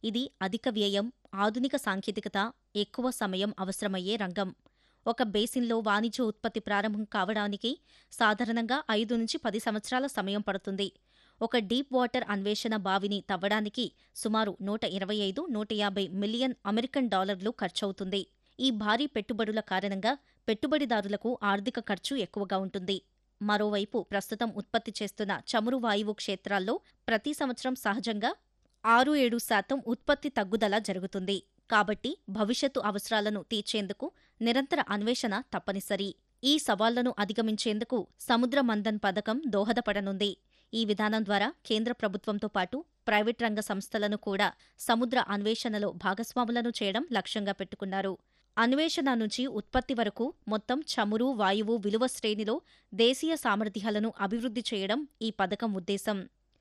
ఇది అధిక వ్యయం ఆధునిక సాంకేతికత ఎక్కువ సమయం అవసరమయ్యే రంగం ఒక బేసిన్లో వాణిజ్య ఉత్పత్తి ప్రారంభం కావడానికి సాధారణంగా ఐదు నుంచి పది సంవత్సరాల సమయం పడుతుంది ఒక డీప్ వాటర్ అన్వేషణ బావిని తవ్వడానికి సుమారు నూట ఇరవై ఐదు నూట యాభై మిలియన్ అమెరికన్ డాలర్లు ఖర్చవుతుంది ఈ భారీ పెట్టుబడుల కారణంగా పెట్టుబడిదారులకు ఆర్థిక ఖర్చు ఎక్కువగా ఉంటుంది మరోవైపు ప్రస్తుతం ఉత్పత్తి చేస్తున్న చమురు వాయువు క్షేత్రాల్లో ప్రతి సంవత్సరం సహజంగా ఆరు ఏడు శాతం ఉత్పత్తి తగ్గుదల జరుగుతుంది కాబట్టి భవిష్యత్తు అవసరాలను తీర్చేందుకు నిరంతర అన్వేషణ తప్పనిసరి ఈ సవాళ్లను అధిగమించేందుకు సముద్ర మంథన్ పథకం దోహదపడనుంది ఈ విధానం ద్వారా కేంద్ర ప్రభుత్వంతో పాటు ప్రైవేట్ రంగ సంస్థలను కూడా సముద్ర అన్వేషణలో భాగస్వాములను చేయడం లక్ష్యంగా పెట్టుకున్నారు అన్వేషణ నుంచి ఉత్పత్తి వరకు మొత్తం చమురు వాయువు విలువ శ్రేణిలో దేశీయ సామర్థ్యాలను అభివృద్ధి చేయడం ఈ పథకం ఉద్దేశం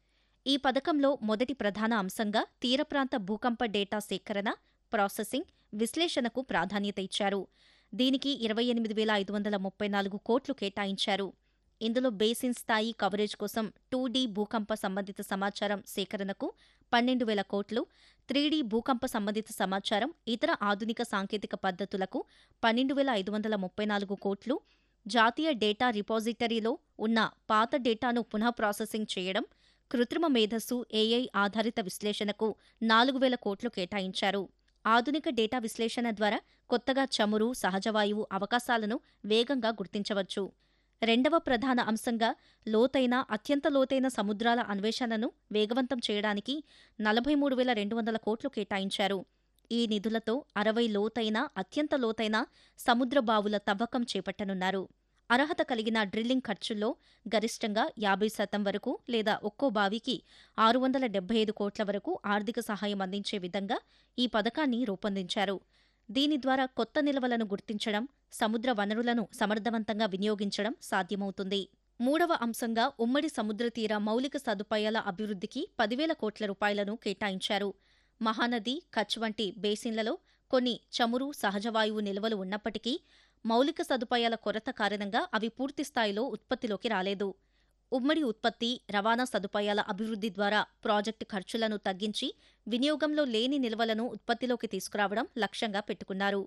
ఈ పథకంలో మొదటి ప్రధాన అంశంగా తీరప్రాంత భూకంప డేటా సేకరణ ప్రాసెసింగ్ విశ్లేషణకు ప్రాధాన్యత ఇచ్చారు దీనికి ఇరవై ఎనిమిది వేల ఐదు వందల ముప్పై నాలుగు కోట్లు కేటాయించారు ఇందులో బేసిన్ స్థాయి కవరేజ్ కోసం టూ డీ భూకంప సంబంధిత సమాచారం సేకరణకు పన్నెండు వేల కోట్లు త్రీ డీ భూకంప సంబంధిత సమాచారం ఇతర ఆధునిక సాంకేతిక పద్ధతులకు పన్నెండు వేల ఐదు వందల ముప్పై నాలుగు కోట్లు జాతీయ డేటా రిపాజిటరీలో ఉన్న పాత డేటాను పునః ప్రాసెసింగ్ చేయడం కృత్రిమ మేధస్సు ఏఐ ఆధారిత విశ్లేషణకు నాలుగు వేల కోట్లు కేటాయించారు ఆధునిక డేటా విశ్లేషణ ద్వారా కొత్తగా చమురు సహజవాయువు అవకాశాలను వేగంగా గుర్తించవచ్చు రెండవ ప్రధాన అంశంగా లోతైన అత్యంత లోతైన సముద్రాల అన్వేషణను వేగవంతం చేయడానికి నలభై మూడు వేల రెండు వందల కోట్లు కేటాయించారు ఈ నిధులతో అరవై లోతైన అత్యంత లోతైన సముద్ర బావుల తవ్వకం చేపట్టనున్నారు అర్హత కలిగిన డ్రిల్లింగ్ ఖర్చుల్లో గరిష్టంగా యాభై శాతం వరకు లేదా ఒక్కో బావికి ఆరు వందల డెబ్బై ఐదు కోట్ల వరకు ఆర్థిక సహాయం అందించే విధంగా ఈ పథకాన్ని రూపొందించారు దీని ద్వారా కొత్త నిల్వలను గుర్తించడం సముద్ర వనరులను సమర్థవంతంగా వినియోగించడం సాధ్యమవుతుంది మూడవ అంశంగా ఉమ్మడి సముద్ర తీర మౌలిక సదుపాయాల అభివృద్ధికి పదివేల కోట్ల రూపాయలను కేటాయించారు మహానది కచ్ వంటి బేసిన్లలో కొన్ని చమురు సహజవాయువు నిల్వలు ఉన్నప్పటికీ మౌలిక సదుపాయాల కొరత కారణంగా అవి పూర్తి స్థాయిలో ఉత్పత్తిలోకి రాలేదు ఉమ్మడి ఉత్పత్తి రవాణా సదుపాయాల అభివృద్ధి ద్వారా ప్రాజెక్టు ఖర్చులను తగ్గించి వినియోగంలో లేని నిల్వలను ఉత్పత్తిలోకి తీసుకురావడం లక్ష్యంగా పెట్టుకున్నారు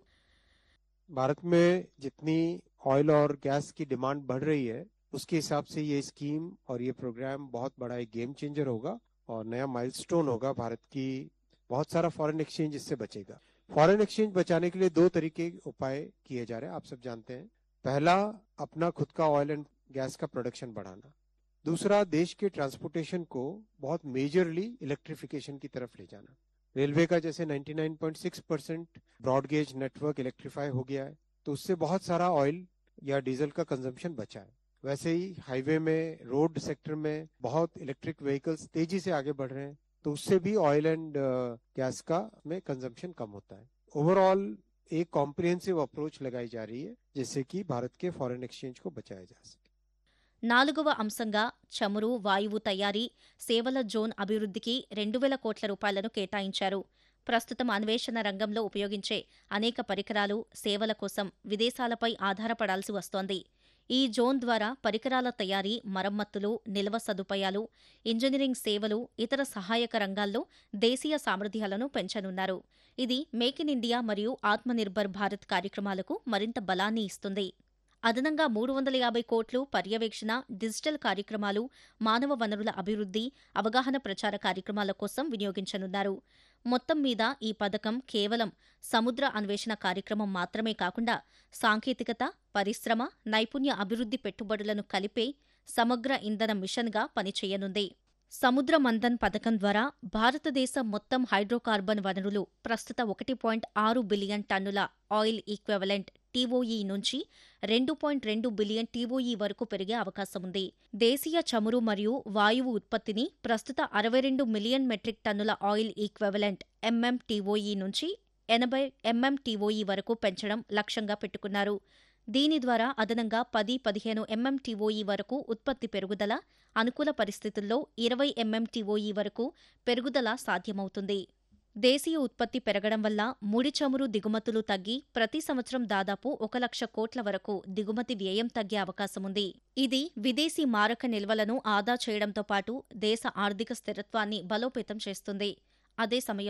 भारत में जितनी ऑयल और गैस की डिमांड बढ़ रही है उसके हिसाब से ये स्कीम और ये प्रोग्राम बहुत बड़ा एक गेम चेंजर होगा और नया माइलस्टोन होगा भारत की बहुत सारा फॉरेन एक्सचेंज इससे बचेगा फॉरेन एक्सचेंज बचाने के लिए दो तरीके उपाय किए जा रहे हैं आप सब जानते हैं पहला अपना खुद का ऑयल एंड गैस का प्रोडक्शन बढ़ाना दूसरा देश के ट्रांसपोर्टेशन को बहुत मेजरली इलेक्ट्रिफिकेशन की तरफ ले जाना रेलवे का जैसे 99.6 percent broad gauge network electrify हो गया है तो उससे बहुत सारा ऑयल या डीजल का कंजम्पशन बचा है वैसे ही हाईवे में रोड सेक्टर में बहुत इलेक्ट्रिक व्हीकल्स तेजी से आगे बढ़ रहे हैं तो उससे भी ऑयल एंड गैस का में कंजम्पशन कम होता है ओवरऑल एक कॉम्प्रिहेंसिव अप्रोच लगाई जा रही है जिससे कि भारत के फॉरेन एक्सचेंज को बचाया जा सके నాలుగవ అంశంగా చమురు వాయువు తయారీ సేవల జోన్ అభివృద్ధికి రెండు వేల కోట్ల రూపాయలను కేటాయించారు ప్రస్తుతం అన్వేషణ రంగంలో ఉపయోగించే అనేక పరికరాలు సేవల కోసం విదేశాలపై ఆధారపడాల్సి వస్తోంది ఈ జోన్ ద్వారా పరికరాల తయారీ మరమ్మతులు నిల్వ సదుపాయాలు ఇంజనీరింగ్ సేవలు ఇతర సహాయక రంగాల్లో దేశీయ సామర్థ్యాలను పెంచనున్నారు ఇది మేక్ ఇన్ ఇండియా మరియు ఆత్మనిర్భర్ భారత్ కార్యక్రమాలకు మరింత బలాన్ని ఇస్తుంది అదనంగా మూడు వందల యాభై కోట్లు పర్యవేక్షణ డిజిటల్ కార్యక్రమాలు మానవ వనరుల అభివృద్ధి అవగాహన ప్రచార కార్యక్రమాల కోసం వినియోగించనున్నారు మొత్తం మీద ఈ పథకం కేవలం సముద్ర అన్వేషణ కార్యక్రమం మాత్రమే కాకుండా సాంకేతికత పరిశ్రమ నైపుణ్య అభివృద్ధి పెట్టుబడులను కలిపే సమగ్ర ఇంధన మిషన్గా పనిచేయనుంది సముద్ర మంథన్ పథకం ద్వారా భారతదేశ మొత్తం హైడ్రోకార్బన్ వనరులు ప్రస్తుత ఒకటి పాయింట్ ఆరు బిలియన్ టన్నుల ఆయిల్ ఈక్వెవలెంట్ టీఓఈ నుంచి రెండు పాయింట్ రెండు బిలియన్ టీఓఈ వరకు పెరిగే అవకాశముంది దేశీయ చమురు మరియు వాయువు ఉత్పత్తిని ప్రస్తుత అరవై రెండు మిలియన్ మెట్రిక్ టన్నుల ఆయిల్ ఈక్వెవలెంట్ ఎంఎంటీఓఈ నుంచి ఎనభై ఎంఎంటీఓఈ వరకు పెంచడం లక్ష్యంగా పెట్టుకున్నారు దీని ద్వారా అదనంగా పది పదిహేను ఎంఎంటీఓఈ వరకు ఉత్పత్తి పెరుగుదల అనుకూల పరిస్థితుల్లో ఇరవై ఎంఎంటీఓఈ వరకు పెరుగుదల సాధ్యమవుతుంది దేశీయ ఉత్పత్తి పెరగడం వల్ల ముడి చమురు దిగుమతులు తగ్గి ప్రతి సంవత్సరం దాదాపు ఒక లక్ష కోట్ల వరకు దిగుమతి వ్యయం తగ్గే అవకాశముంది ఇది విదేశీ మారక నిల్వలను ఆదా చేయడంతో పాటు దేశ ఆర్థిక స్థిరత్వాన్ని బలోపేతం చేస్తుంది అదే సమయంలో